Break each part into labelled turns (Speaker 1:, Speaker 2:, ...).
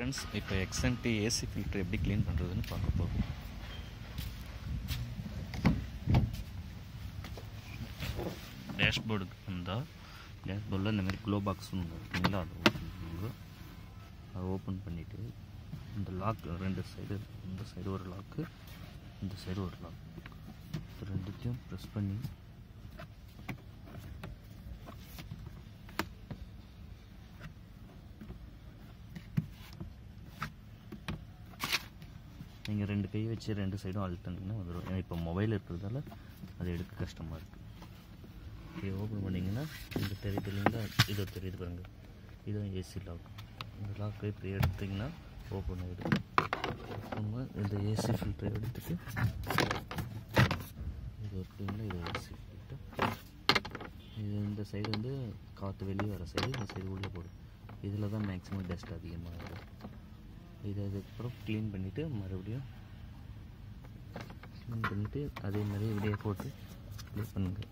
Speaker 1: friends இப்போ எக்ஸ்என்டி AC filter எப்படி க்ளீன் பண்ணுறதுன்னு பார்க்க போகிறோம் டேஷ்போர்டுக்கு வந்தால் டேஷ்போர்டில் இந்த மாதிரி க்ளோ பாக்ஸ் ஒன்று இருக்குங்களா அதை ஓப்பன் பண்ணுங்க அதை ஓப்பன் பண்ணிவிட்டு இந்த லாக் ரெண்டு சைடு இந்த சைடு ஒரு லாக்கு இந்த சைடு ஒரு லாக் இது ரெண்டுத்தையும் ப்ரெஸ் பண்ணி நீங்கள் ரெண்டு கை வச்சு ரெண்டு சைடும் அழுத்தினீங்கன்னா வந்துடும் ஏன்னா இப்போ மொபைல் இருக்கிறதால அது எடுக்க கஷ்டமாக இருக்குது இதை ஓப்பன் பண்ணிங்கன்னா இங்கே தெரியுது இல்லைங்களா இதோ தெரியுது பாருங்க இதுவும் ஏசி லாக் இந்த லாக்கை இப்படி எடுத்திங்கன்னா ஓப்பன் ஆகிடுது நம்ம இந்த ஏசி ஃபில்டரை எடுத்துட்டு இது எப்படிங்களா இது ஏசி ஃபில்டர் இது இந்த சைடு வந்து காற்று வெளியே வர சைடு இந்த சைடு உள்ளே போடும் இதில் தான் மேக்ஸிமம் டஸ்ட் அதிகமாக வரும் இதை அதுக்கப்புறம் க்ளீன் பண்ணிவிட்டு மறுபடியும் க்ளீன் பண்ணிவிட்டு அதே மாதிரி இப்படியே போட்டு க்ளீன் பண்ணுங்க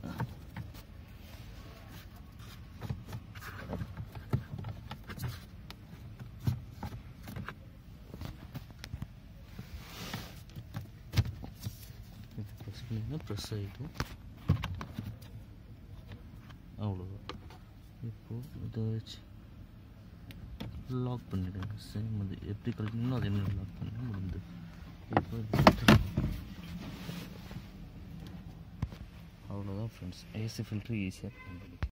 Speaker 1: இது ப்ரெஸ் பண்ணிங்கன்னா ப்ரெஸ் ஆகிடும் அவ்வளோதான் இப்போது இதை வச்சு லாக் பண்ணிவிடுங்க சேம் அது எப்படி கழிக்கணுமோ அதே மாதிரி லாக் பண்ணி முடிந்து இப்போ அவ்வளோதான் ஃப்ரெண்ட்ஸ் ஏசி ஃபில்ட்ரு ஈஸியாக பண்ண முடியும்